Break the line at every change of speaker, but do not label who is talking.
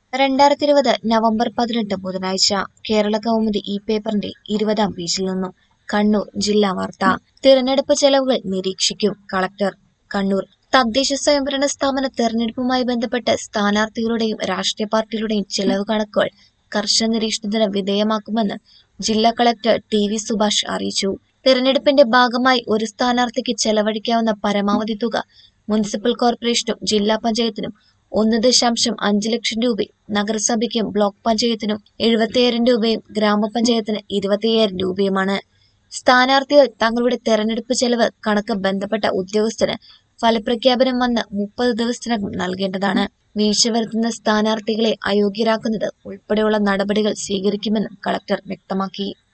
രണ്ടായിരത്തി ഇരുപത് നവംബർ പതിനെട്ട് ബുധനാഴ്ച കേരള കൗമുദി ഈ പേപ്പറിന്റെ ഇരുപതാം പേജിൽ നിന്നും കണ്ണൂർ ജില്ലാ വാർത്ത തിരഞ്ഞെടുപ്പ് ചെലവുകൾ നിരീക്ഷിക്കും കളക്ടർ കണ്ണൂർ തദ്ദേശ സ്വയംഭരണ സ്ഥാപന തെരഞ്ഞെടുപ്പുമായി ബന്ധപ്പെട്ട് സ്ഥാനാർത്ഥികളുടെയും രാഷ്ട്രീയ പാർട്ടികളുടെയും ചെലവ് കണക്കുകൾ കർശന നിരീക്ഷണത്തിന് വിധേയമാക്കുമെന്ന് ജില്ലാ കളക്ടർ ടി വി സുഭാഷ് അറിയിച്ചു തെരഞ്ഞെടുപ്പിന്റെ ഭാഗമായി ഒരു സ്ഥാനാർത്ഥിക്ക് ചെലവഴിക്കാവുന്ന പരമാവധി തുക മുനിസിപ്പൽ കോർപ്പറേഷനും ജില്ലാ പഞ്ചായത്തിനും ഒന്ന് ദശാംശം അഞ്ച് ലക്ഷം രൂപയും നഗരസഭയ്ക്കും ബ്ലോക്ക് പഞ്ചായത്തിനും എഴുപത്തിയ്യായിരം രൂപയും ഗ്രാമപഞ്ചായത്തിന് ഇരുപത്തിയ്യായിരം രൂപയുമാണ് സ്ഥാനാർത്ഥികൾ തങ്ങളുടെ തെരഞ്ഞെടുപ്പ് ചെലവ് കണക്ക് ബന്ധപ്പെട്ട ഉദ്യോഗസ്ഥന് ഫലപ്രഖ്യാപനം വന്ന് മുപ്പത് ദിവസത്തിനകം നൽകേണ്ടതാണ് വീഴ്ച വരുത്തുന്ന സ്ഥാനാർത്ഥികളെ അയോഗ്യരാക്കുന്നത് ഉൾപ്പെടെയുള്ള നടപടികൾ സ്വീകരിക്കുമെന്നും കളക്ടർ വ്യക്തമാക്കി